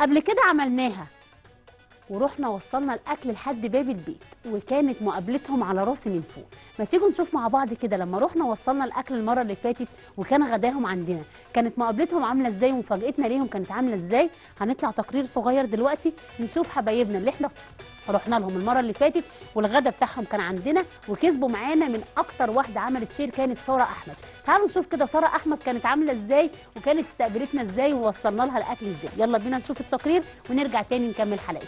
قبل كده عملناها ورحنا وصلنا الاكل لحد باب البيت وكانت مقابلتهم على راسي من فوق ما تيجوا نشوف مع بعض كده لما رحنا وصلنا الاكل المره اللي فاتت وكان غداهم عندنا كانت مقابلتهم عامله ازاي ومفاجاتنا ليهم كانت عامله ازاي هنطلع تقرير صغير دلوقتي نشوف حبايبنا اللي احنا رحنا لهم المره اللي فاتت والغدا بتاعهم كان عندنا وكسبوا معانا من اكتر واحده عملت شير كانت ساره احمد تعالوا نشوف كده ساره احمد كانت عامله ازاي وكانت استقبلتنا ازاي ووصلنا لها الاكل ازاي يلا بينا نشوف التقرير ونرجع تاني نكمل حلقتنا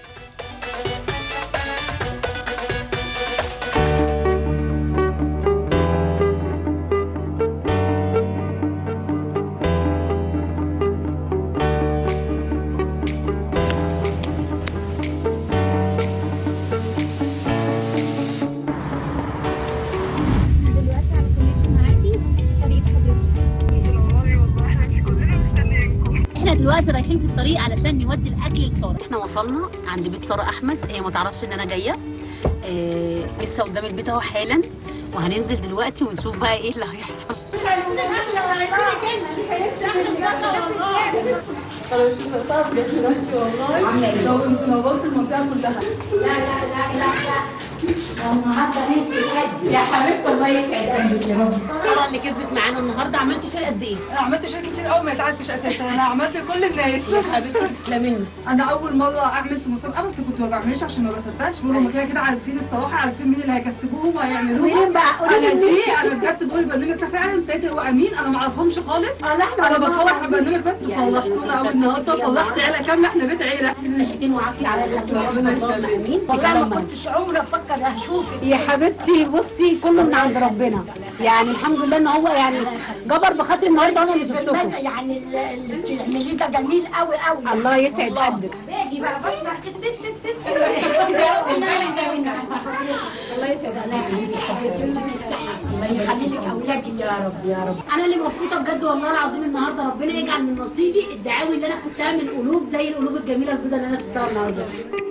دلوقتي على كورنيش المعادي طريق حضرتك احنا دلوقتي رايحين في الطريق علشان نودي الاكل لساره احنا وصلنا عند بيت ساره احمد هي ما تعرفش ان انا جايه اه لسه قدام البيت اهو حالا وهننزل دلوقتي ونشوف بقى ايه اللي هيحصل انا مش مصدقه بجد نفسي والله عامله ايه؟ لو كنت نورت المنطقه كلها يا حبيبتي الله يسعد قلبك يا رب ساره اللي كسبت معانا النهارده عملتي شيء قد ايه انا عملت شيء كتير قوي ما يتعدش اساسا انا عملت لكل الناس يا حبيبتي تسلمي لنا انا اول مره اعمل في مسابقه بس كنت ما بعملش عشان ما بصدقش بقول هم كده كده عارفين الصراحه عارفين مين اللي هيكسبوهم وهيعملوه مين بقى انا دي انا بجد بقول البرنامج ده فعلا ساتر وامين انا ما اعرفهمش خالص انا بتفرج على البرنامج بس فرحتونا قوي النهارده فرحت عيله كامله احنا بيت عيله صحتين وعافيه على ربنا يخليك. امين والله ما كنتش عمري افكر اشوفك يا حبيبتي بصي كله من عند ربنا يعني الحمد لله ان هو يعني جبر بخاطر النهارده انا اللي شفتكم بالمدى يعني ال- اللي بتعمليه ده جميل قوي قوي الله يسعد قلبك باجي بقى بسمع كده تت تت تت الله يسعد الله يخليك يا حبيبتي ويديك الصحه الله يخلي لك اولادك يا رب يا رب انا اللي مبسوطه بجد والله العظيم النهارده ربنا يجعل من نصيبي الدعاوي اللي انا خدتها من قلوب زي القلوب الجميله البيضاء اللي انا شفتها النهارده